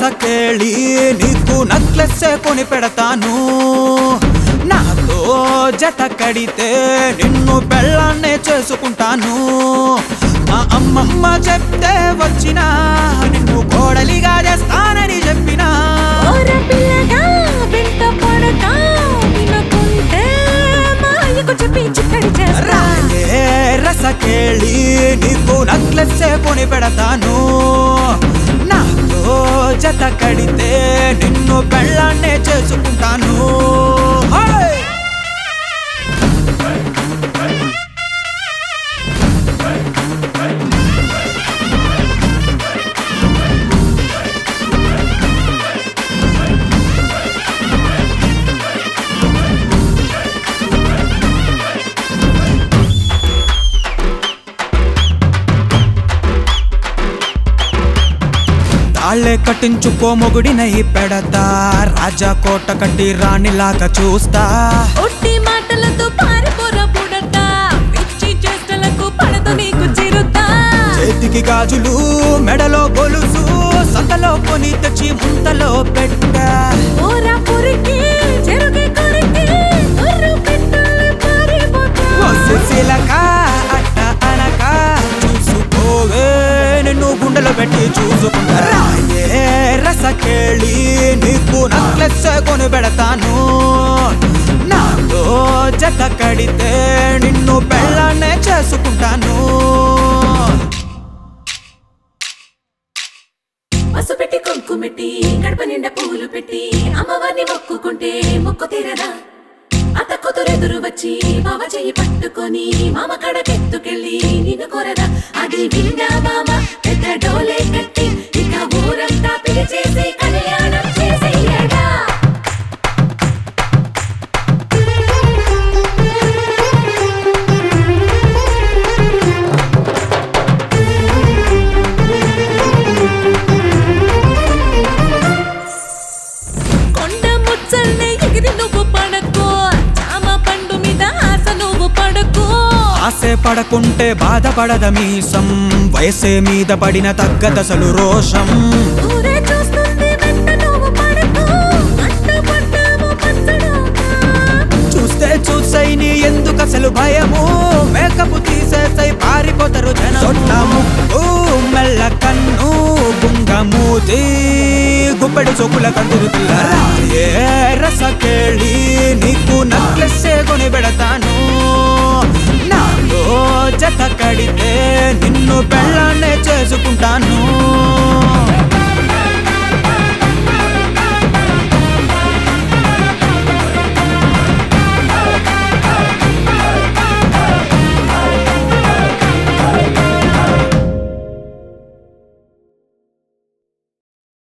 రసకేళి నీకు నక్లెస్సే కొని పెడతాను నాతో జత కడితే నిన్ను పెళ్ళాన్నే చేసుకుంటాను మా అమ్మమ్మ చెప్తే వచ్చినా నిన్ను కోడలిగా చేస్తానని చెప్పినా ఓర పిల్లగా వెంట పడతా వినకుంటే మాయకు చెప్పి చిక్కడి చేస్తా రాయే రసకేళి నీకు నక్లెస్సే కొని పెడతాను నాతో జత కడితే నిన్ను పెళ్ళాన్నే చేసుకుంటాను హై! తాళ్ళే కట్టించుకో మొగుడినై పెడతా రాజా కోట కట్టి రాణిలాగా చూస్తా ఒట్టి మాటలతో పారిపోర పుడట పిచ్చి చేష్టలకు పడదు నీకు చిరుతా చేతికి గాజులు మెడలో గొలుసు సంతలో కొని తెచ్చి ముంతలో పెట్టా ఓర పురికి చెరుగే కొరికి ఒర్రు పెట్టాలి పారిపోతా వసిలక అట్ట అనక చూసుకోవే నిన్ను గుండెలో పెట్టి చూసుకుంటా రాయే రసకేళి నీకు నక్లెస్ కొని పెడతాను నాతో జత కడితే నిన్ను పెళ్ళాన్నే చేసుకుంటాను పసు పెట్టి కుంకుమెట్టి గడప నిండా పూలు పెట్టి అమ్మవారిని మొక్కుకుంటే మొక్కు తీరదా అత్త కూతురెదురు వచ్చి మామ చెయ్యి పట్టుకొని మామ కడకెత్తుకెళ్ళి నిన్ను కోరదా అది విన్నా మామ పెద్ద డోలే కట్టి ఇక ఊరంతా పిలిచేసి కళ్యాణం చేసేయడా కొండ ముచ్చల్నే ఎగిరి నువ్వు పడకో చామ పండు మీద ఆశ నువ్వు పడకో ఆసే పడకుంటే బాధపడద మీసం వయసే మీద పడిన తగ్గదసలు రోషం ఊరే చూస్తుంది వెంట నువ్వు పడకో కష్టపడ్డాము పచ్చడోగా చూస్తే చూసైని ఎందుకు అసలు భయము మేకపు తీసేసై పారిపోతారు జనం సొట్ట ముక్కు మెల్ల కన్ను గుంగ మూతి గుప్పెడు సొక్కుల కందురు ఏ రసకేళి నీకు నక్లెస్సే కొని పెడతాను నాలో జత కడితే నిన్ను పెళ్ళాన్నే చేసుకుంటాను